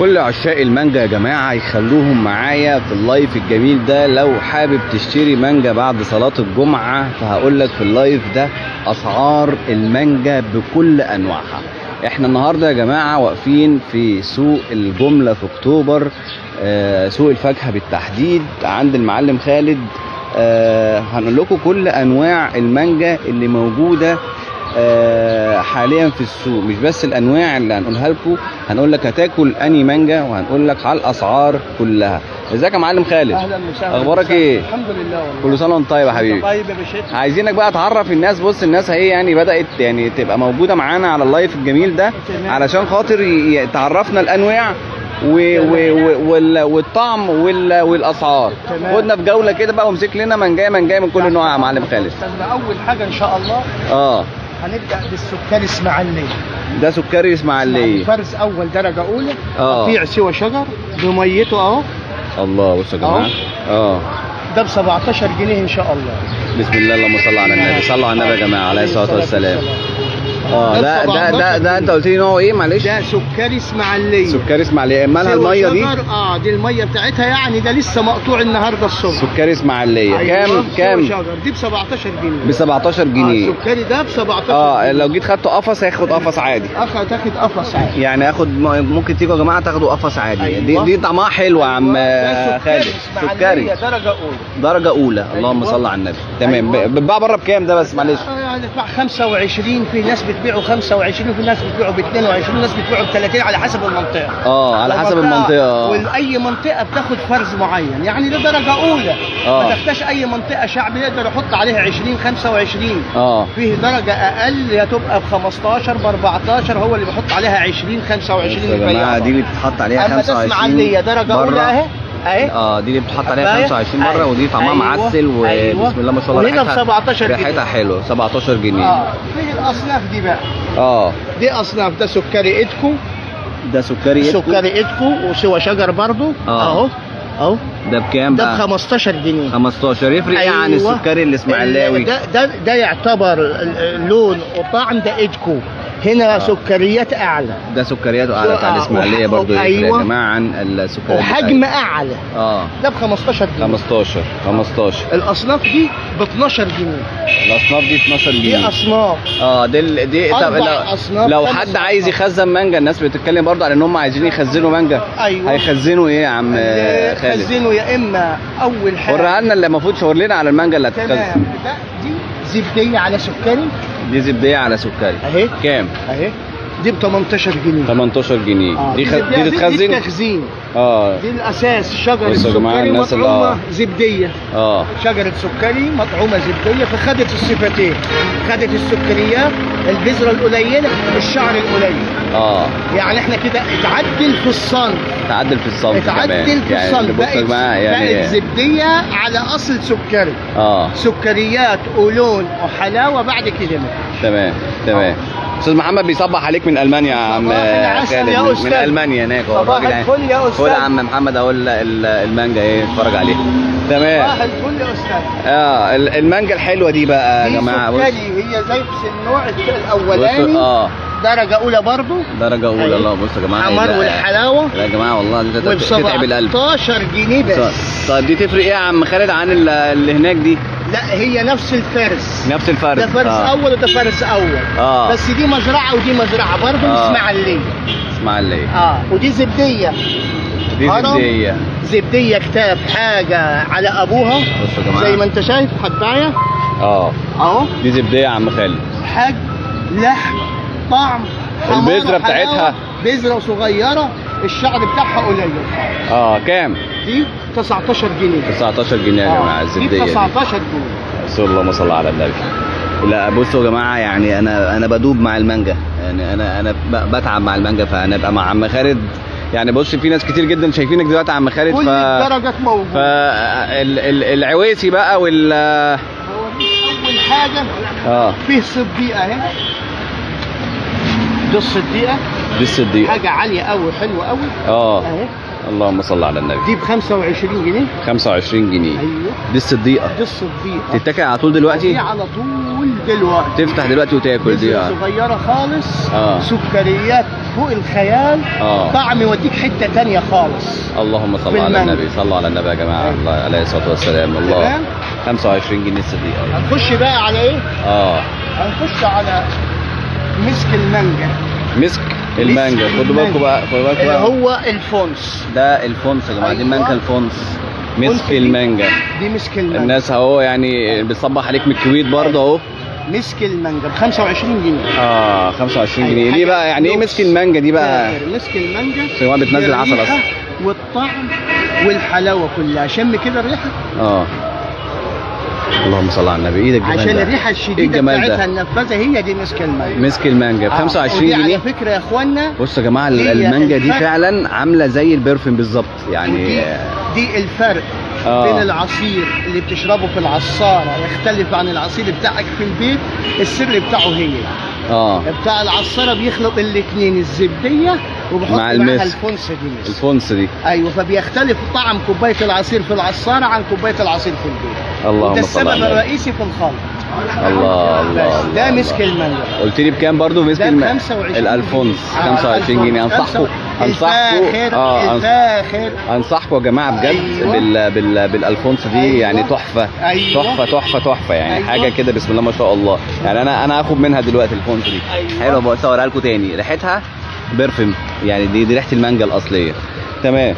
كل عشاق المانجا يا جماعة يخلوهم معايا في اللايف الجميل ده لو حابب تشتري مانجا بعد صلاة الجمعة فهقول لك في اللايف ده أسعار المانجا بكل أنواعها احنا النهارده يا جماعة واقفين في سوق الجملة في اكتوبر آه سوق الفاكهة بالتحديد عند المعلم خالد آه هنقول لكم كل انواع المانجا اللي موجودة آه، حاليا في السوق مش بس الانواع اللي هنقولها لكم هنقول لك هتاكل اني مانجا وهنقول لك على الاسعار كلها ازيك يا معلم خالد اهلا وسهلا اخبارك وسهلا. ايه الحمد لله والله كل سنه وانت طيب يا حبيبي طيب يا باشا عايزينك بقى تعرف الناس بص الناس اهي يعني بدات يعني تبقى موجوده معانا على اللايف الجميل ده تمام. علشان خاطر ي- ي- تعرفنا الانواع و و و وال والطعم وال والاسعار تمام. خدنا في جوله كده بقى وامسك لنا منجايه منجايه من كل نوع يا معلم خالد استنى اول حاجه ان شاء الله اه هنبدا بالسكري اسماعيليه ده سكري اسماعيليه فرز اول درجه اولى اه. قطيع سوى شجر بميته اهو الله بصوا يا جماعه اه ده ب 17 جنيه ان شاء الله بسم الله اللهم صل على النبي صلوا على النبي يا جماعه عليه الصلاه والسلام اه ده ده ده, ده انت قلت لي نوعه ايه معلش ده سكري اسماعيليه سكري اسماعيليه مالها سوى الميه دي شجر، اه دي الميه بتاعتها يعني ده لسه مقطوع النهارده الصبح سكري اسماعيليه أيوة، كام سوى كام شجر دي ب 17 جنيه ب 17 جنيه آه السكري ده ب 17 اه جنيه. لو جيت خدته قفص هياخد قفص عادي اخ تاخد قفص عادي يعني اخد ممكن تيجوا يا جماعه تاخدوا قفص عادي أيوة. دي دي طعمها حلو يا عم ده خالد سكري سكري اسماعيليه درجه اولى درجه اولى اللهم أيوة. صل على النبي تمام أيوة. ب- بتباع بره بكام ده بس معلش آه، يعني تباع 25 في ناس بتبيعه 25 وفي ناس بتبيعه ب 22 وناس بتبيعه ب 30 على حسب المنطقه اه على حسب المنطقه اه واي منطقه بتاخد فرز معين يعني ده درجه اولى آه. ما تاخدش اي منطقه شعبي يقدر يحط عليها 20 25 اه فيه درجه اقل يا تبقى ب 15 ب 14 هو اللي بيحط عليها 20 25 بصوا يا جماعه البياع دي اللي بتتحط عليها اما ده 25 اسماعيليه درجه اولى بره. اهي اهي اه دي اللي بتحط عليها حباية. 25 مره أيوة. ودي طعمها أيوة. معسل وبسم أيوة. الله ما شاء الله وهنا ب 17 جنيه. ريحتها حلوه 17 جنيه اه في الاصناف دي بقى اه دي اصناف ده سكري ايدكو ده سكري سكري ايدكو وسوى شجر برضو آه. اهو اهو ده بكام ده ب بقى 15 جنيه 15 يفرق ايه عن أيوة. السكري الاسماعيلاوي ده ده ده يعتبر ال- اللون وطعم ده ايدكو هنا آه. سكريات اعلى ده سكرياته اعلى بتاع آه، الاسماعيليه وح- برضه يفرق أيوة. يا جماعه عن السكريات وحجم اعلى اه ده ب 15 جنيه 15 15 الاصناف دي ب 12 جنيه الاصناف دي 12 دي جنيه اصناف اه دي ال- دي طب أربع لو, أصناف، لو خمس حد عايز أصناف. يخزن مانجا الناس بتتكلم برضه على ان هم عايزين يخزنوا مانجا ايوه هيخزنوا ايه يا عم اللي خالد خزنوا يا اما اول حاجه وريها لنا اللي المفروض شاور لنا على المانجا اللي هتتخزن تمام ده دي زبديه على سكري دي زبديه على سكري اهي كام اهي دي ب 18 جنيه 18 جنيه آه، دي خ... زبدية، دي دي تتخزن التخزين اه دي الاساس شجره بصوا يا جماعة السكري الناس اللي- مطعومه آه. زبديه اه شجره سكري مطعومه زبديه فخدت الصفتين خدت السكريات البذره القليله الشعر القليل اه يعني احنا كده اتعدل في الصنف تعدل في الصنف اتعدل كمان في الصنف بصوا يا بقت جماعه بقت يعني زبديه على اصل سكري اه سكريات ولون وحلاوه بعد كده تمام تمام استاذ محمد بيصبح عليك من المانيا يا عم صباح العسل خالد يا من- أستاذ. من المانيا هناك اهو صباح الراجل الفل يا أستاذ. خد يا عم محمد اهو ال- ال- المانجا ايه اتفرج عليها تمام صباح الفل يا استاذ اه ال- المانجا الحلوه دي بقى دي يا جماعه بص سكري هي زي في النوع بص الاولاني اه درجه اولى برضو درجه اولى أيوة. الله بصوا يا جماعه حمار إيه ده؟ والحلاوه لا يا جماعه والله دي وب تتعب القلب 17 جنيه بس طيب دي تفرق ايه يا عم خالد عن ال- اللي هناك دي لا هي نفس الفرز نفس الفرق ده فرز آه. اول وده فرز اول اه بس دي مزرعه ودي مزرعه برضه آه. اسماعيليه اسماعيليه اه ودي زبديه دي هرم. زبديه زبديه كتاب حاجه على ابوها بصوا يا جماعه زي ما انت شايف حبايه اه اهو دي زبديه يا عم خالد حاج لحم طعم البذرة حمارة، بتاعتها؟ حلاوة، بذره صغيره الشعر بتاعها قليل اه كام دي 19 جنيه 19 جنيه يا آه، جماعه دي الزبديه دي 19 جنيه رسول الله ما صل على النبي لا بصوا يا جماعه يعني انا انا بدوب مع المانجا يعني انا انا ب- بتعب مع المانجا فانا ابقى مع عم خالد يعني بص في ناس كتير جدا شايفينك دلوقتي يا عم خالد كل ف الدرجات موجوده فالعويسي بقى وال هو دي اول حاجه اه فيه صديقه اهي دي الصديقه دي الصديقه حاجه عاليه قوي حلوه قوي اه اهي اللهم صل على النبي دي ب 25 جنيه 25 جنيه ايوه دي الصديقه دي الصديقه تتاكل على طول دي دلوقتي على طول دلوقتي تفتح دلوقتي وتاكل دي بذرة آه. صغيره خالص آه. سكريات فوق الخيال اه طعم يوديك حته تانية خالص اللهم صل على بالمانجا. النبي صلوا على النبي يا جماعه أيوة. الله عليه الصلاه والسلام الله تمام 25 جنيه الصديقه هنخش بقى على ايه؟ اه هنخش على مسك المانجا مسك المانجا مسك خدوا بالكم المانجا. بقى خدوا بالكم اللي بقى هو الفونس ده الفونس يا جماعه دي أيوة. مانجا الفونس مسك فونس دي- المانجا دي مسك المانجا الناس اهو يعني بتصبح عليك من الكويت برضه اهو مسك المانجا ب 25 جنيه اه 25 جنيه أيوة. ليه بقى يعني ايه لوكس. مسك المانجا دي بقى فاخر مسك المانجا سواء بتنزل عسل الريحة اصلا والطعم والحلاوه كلها شم كده الريحه اه اللهم صل على النبي ايه ده الجمال عشان ده؟ الريحه ايه الشديده الجمال بتاعتها ده النفاذه هي دي مسك المانجا مسك المانجا ب آه، 25 ودي جنيه على فكره يا اخوانا بصوا يا جماعه هي المانجا دي الفرق. فعلا عامله زي البرفيوم بالظبط يعني دي, دي الفرق آه. بين العصير اللي بتشربه في العصاره يختلف عن العصير بتاعك في البيت السر بتاعه هي اه بتاع العصاره بيخلط الاثنين الزبديه وبيحط مع معاها المسك. الفونسه دي مسك الفونس دي ايوه فبيختلف طعم كوبايه العصير في العصاره عن كوبايه العصير في البيت اللهم ده صل السبب على النبي الرئيسي في الخلط الله الله بس الله ده الله. مسك المانجا قلت لي بكام برضو مسك ده ب الم... 25 الالفونس جنيه. 25 جنيه انصحكم انصحكم الفاخر اه أنص- الفاخر انصحكم يا جماعه بجد أيوة. بال... بال... بالالفونس دي أيوة. يعني تحفه أيوة. تحفه تحفه تحفه يعني أيوة. حاجه كده بسم الله ما شاء الله يعني انا انا هاخد منها دلوقتي الفونس دي أيوة. حلوه بقى اصورها لكم تاني ريحتها برفم يعني دي دي ريحه المانجا الاصليه تمام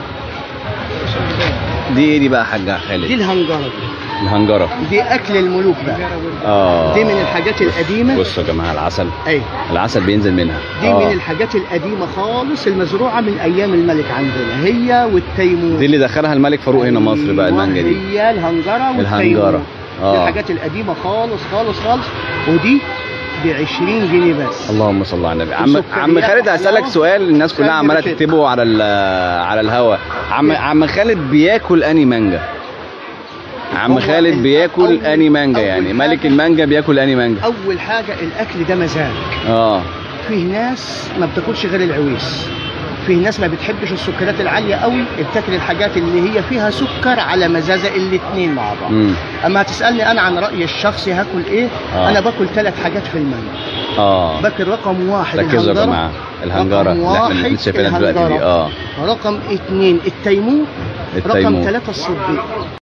دي ايه دي بقى يا حاج دي خالد الهنجره دي الهنجره دي اكل الملوك بقى اه دي من الحاجات القديمه بصوا يا جماعه العسل اي العسل بينزل منها دي آه. من الحاجات القديمه خالص المزروعه من ايام الملك عندنا هي والتيمور دي اللي دخلها الملك فاروق هنا مصر بقى أيوة، المانجا دي هي الهنجره والتيمور الهنجرة. آه. دي الحاجات القديمه خالص خالص خالص ودي ب 20 جنيه بس اللهم صل على النبي عم وسكريات عم خالد هسألك وحلاوة. سؤال الناس كلها خلي عماله بالك. تكتبه على ال- على الهوا عم عم خالد بياكل اني مانجا عم هو خالد ال- بياكل أول- اني مانجا أول يعني حاجة- ملك المانجا بياكل اني مانجا اول حاجه الاكل ده مزاج اه فيه ناس ما بتاكلش غير العويس فيه ناس ما بتحبش السكريات العاليه قوي بتاكل الحاجات اللي هي فيها سكر على مزازه الاثنين مع بعض امم اما هتسالني انا عن رايي الشخصي هاكل ايه آه. انا باكل ثلاث حاجات في المانجا اه باكل رقم واحد ركزوا يا الهنجرة، جماعه الهنجره رقم اللي احنا واحد اللي شايفينها دلوقتي دي الهنجرة. اه رقم اثنين التيمور رقم التيمور ثلاثة الصديق